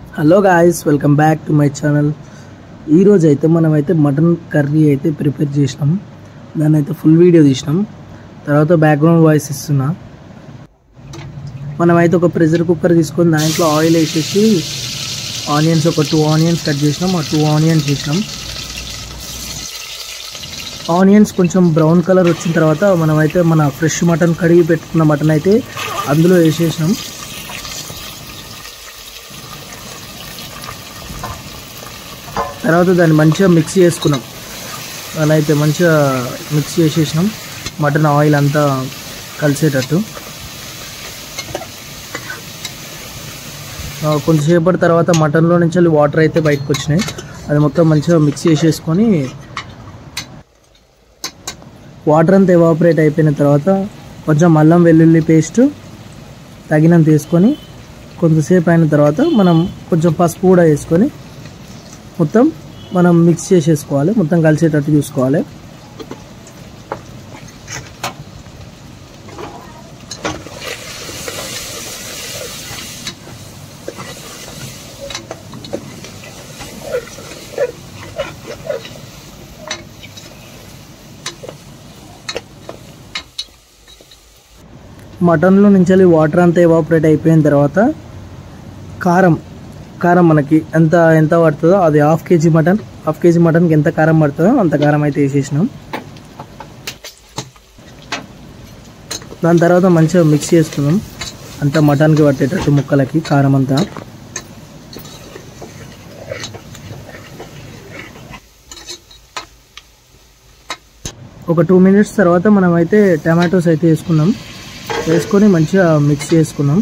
Hello guys welcome back to my channel ఈరోజు అయితే మనమైతే మటన్ కర్రీ అయితే ప్రిపేర్ చేసినాం దాన్ని అయితే ఫుల్ వీడియో తీసినాం తర్వాత బ్యాక్గ్రౌండ్ వాయిస్ ఇస్తున్నా మనమైతే ఒక ప్రెషర్ కుక్కర్ తీసుకొని దాంట్లో ఆయిల్ వేసేసి ఆనియన్స్ ఒక టూ ఆనియన్స్ కట్ చేసినాం ఆ టూ ఆనియన్స్ వేసినాం ఆనియన్స్ కొంచెం బ్రౌన్ కలర్ వచ్చిన తర్వాత మనమైతే మన ఫ్రెష్ మటన్ కడిగి పెట్టుకున్న మటన్ అయితే అందులో వేసేసినాం తర్వాత దాన్ని మంచిగా మిక్స్ చేసుకున్నాం అలా అయితే మంచిగా మిక్స్ చేసేసినాం మటన్ ఆయిల్ అంతా కలిసేటట్టు ఆ, కొంతసేపటి తర్వాత మటన్లో నుంచి వెళ్ళి వాటర్ అయితే బయటకు వచ్చినాయి అది మొత్తం మంచిగా మిక్స్ చేసేసుకొని వాటర్ అంతా ఎవాపరేట్ అయిపోయిన తర్వాత కొంచెం అల్లం వెల్లుల్లి పేస్ట్ తగినంత వేసుకొని కొంతసేపు అయిన తర్వాత మనం కొంచెం పసుపు కూడా వేసుకొని మొత్తం మనం మిక్స్ చేసేసుకోవాలి మొత్తం కలిసేటట్టు చూసుకోవాలి మటన్లో నుంచి వాటర్ అంతా ఎవాపరేట్ అయిపోయిన తర్వాత కారం కారం మనకి ఎంత ఎంత పడుతుందో అది half KG mutton half KG మటన్కి ఎంత కారం పడుతుందో అంత కారం అయితే వేసేసినాం దాని తర్వాత మంచిగా మిక్స్ చేసుకున్నాం అంతా మటన్కి పట్టేటట్టు ముక్కలకి కారం అంతా ఒక టూ మినిట్స్ తర్వాత మనం అయితే టమాటోస్ అయితే వేసుకున్నాం వేసుకొని మంచిగా మిక్స్ చేసుకున్నాం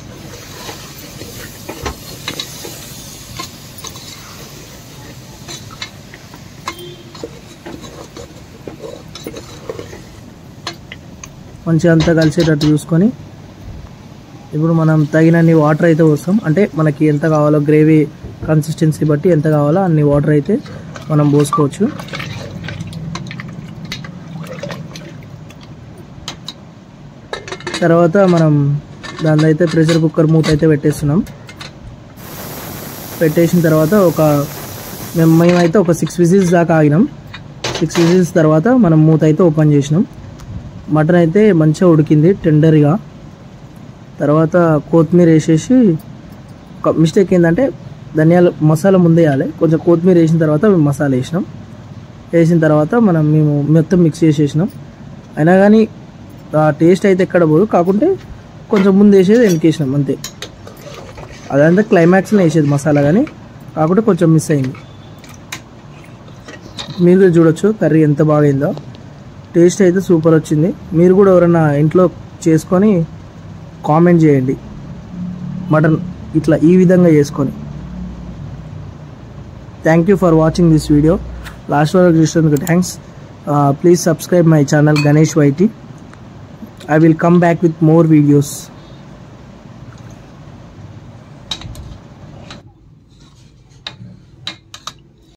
మంచిగా అంతా కలిసేటట్టు చూసుకొని ఇప్పుడు మనం తగినన్ని వాటర్ అయితే పోస్తాం అంటే మనకి ఎంత కావాలో గ్రేవీ కన్సిస్టెన్సీ బట్టి ఎంత కావాలో అన్ని వాటర్ అయితే మనం పోసుకోవచ్చు తర్వాత మనం దాని అయితే ప్రెషర్ కుక్కర్ మూత అయితే పెట్టేస్తున్నాం పెట్టేసిన తర్వాత ఒక మేము మేమైతే ఒక సిక్స్ విజిల్స్ దాకా ఆగినాం సిక్స్ విజిల్స్ తర్వాత మనం మూత అయితే ఓపెన్ చేసినాం మటన్ అయితే మంచిగా ఉడికింది టెండర్గా తర్వాత కొత్తిమీర వేసేసి ఒక మిస్టేక్ ఏంటంటే ధనియాల మసాలా ముందే వేయాలి కొంచెం కొత్తిమీర వేసిన తర్వాత మేము మసాలా వేసినాం వేసిన తర్వాత మనం మేము మొత్తం మిక్స్ చేసేసినాం అయినా కానీ ఆ టేస్ట్ అయితే ఎక్కడ పోదు కాకుంటే కొంచెం ముందు వేసేది వెనకేసినాం అంతే అదంతా క్లైమాక్స్లో వేసేది మసాలా కానీ కాకుంటే కొంచెం మిస్ అయింది మీరు కూడా చూడొచ్చు కర్రీ ఎంత బాగైందో టేస్ట్ అయితే సూపర్ వచ్చింది మీరు కూడా ఎవరైనా ఇంట్లో చేసుకొని కామెంట్ చేయండి మటన్ ఇట్లా ఈ విధంగా చేసుకొని thank you for watching this video last వరకు చూసినందుకు thanks please subscribe my channel Ganesh YT I will come back with more videos.